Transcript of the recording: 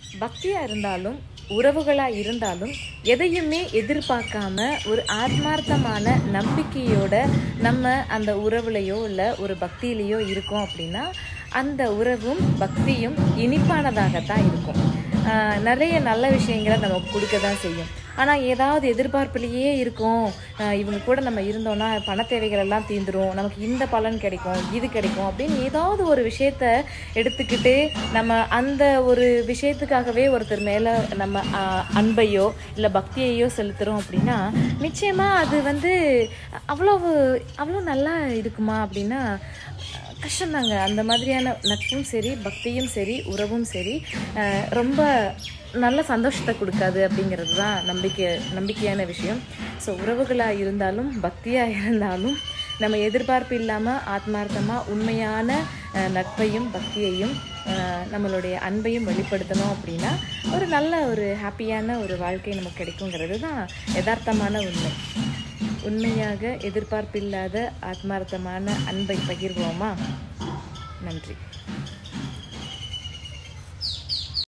பக்தியாக இருந்தாலும் உறவுகளாக இருந்தாலும் எதையுமே எதிர்பார்க்காம ஒரு ஆத்மார்த்தமான நம்பிக்கையோட நம்ம அந்த உறவுலையோ இல்லை ஒரு பக்தியிலையோ இருக்கோம் அப்படின்னா அந்த உறவும் பக்தியும் இனிப்பானதாகத்தான் இருக்கும் ஆஹ் நிறைய நல்ல விஷயங்களை நமக்கு கொடுக்க தான் செய்யும் ஆனால் ஏதாவது எதிர்பார்ப்புலேயே இருக்கும் ஆஹ் இவங்க கூட நம்ம இருந்தோம்னா பண தேவைகள் எல்லாம் தீந்துரும் நமக்கு இந்த பலன் கிடைக்கும் இது கிடைக்கும் அப்படின்னு ஏதாவது ஒரு விஷயத்த எடுத்துக்கிட்டு நம்ம அந்த ஒரு விஷயத்துக்காகவே ஒருத்தர் மேலே நம்ம ஆஹ் அன்பையோ இல்லை பக்தியையோ செலுத்துகிறோம் அப்படின்னா நிச்சயமாக அது வந்து அவ்வளவு அவ்வளோ நல்லா இருக்குமா அப்படின்னா கஷ்டம்தாங்க அந்த மாதிரியான நட்பும் சரி பக்தியும் சரி உறவும் சரி அஹ் ரொம்ப நல்ல சந்தோஷத்தை கொடுக்காது அப்படிங்கிறது தான் நம்பிக்கை நம்பிக்கையான விஷயம் ஸோ உறவுகளாக இருந்தாலும் பக்தியாக இருந்தாலும் நம்ம எதிர்பார்ப்பு இல்லாமல் ஆத்மார்த்தமாக உண்மையான அஹ், நட்பையும் பக்தியையும் அஹ், நம்மளுடைய அன்பையும் வெளிப்படுத்தணும் அப்படின்னா ஒரு நல்ல ஒரு ஹாப்பியான ஒரு வாழ்க்கை நமக்கு கிடைக்குங்கிறது தான் யதார்த்தமான உண்மை உண்மையாக எதிர்பார்ப்பில்லாத ஆத்மார்த்தமான அன்பை பகிர்வோமா நன்றி